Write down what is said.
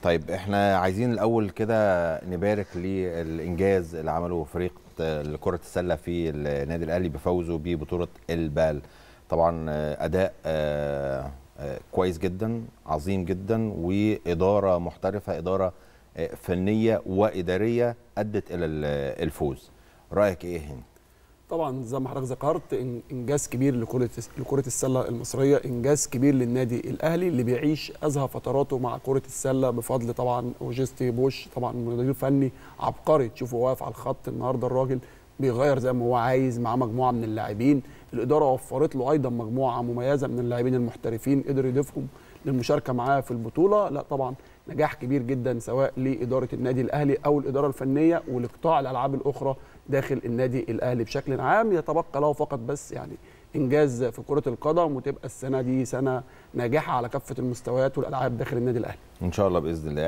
طيب احنا عايزين الاول كده نبارك للانجاز اللي عمله فريق كره السله في النادي الاهلي بفوزه ببطوله البال طبعا اداء آه، آه، كويس جدا عظيم جدا واداره محترفه اداره آه، فنيه واداريه ادت الى ال- الفوز رايك ايه هنا طبعا زي ما حضرتك ذكرت إن- انجاز كبير لكره لكره السله المصريه انجاز كبير للنادي الاهلي اللي بيعيش ازهى فتراته مع كره السله بفضل طبعا اوجستي بوش طبعا مدير فني عبقري تشوفه واقف على الخط النهارده الراجل بيغير زي ما هو عايز مع مجموعه من اللاعبين الاداره وفرت له ايضا مجموعه مميزه من اللاعبين المحترفين قدر يضيفهم للمشاركه معاه في البطوله لا طبعا نجاح كبير جدا سواء لاداره النادي الاهلي او الاداره الفنيه ولقطاع الالعاب الاخرى داخل النادي الاهلي بشكل عام يتبقى له فقط بس يعني انجاز في كره القدم وتبقى السنه دي سنه ناجحه على كافه المستويات والالعاب داخل النادي الاهلي ان شاء الله باذن الله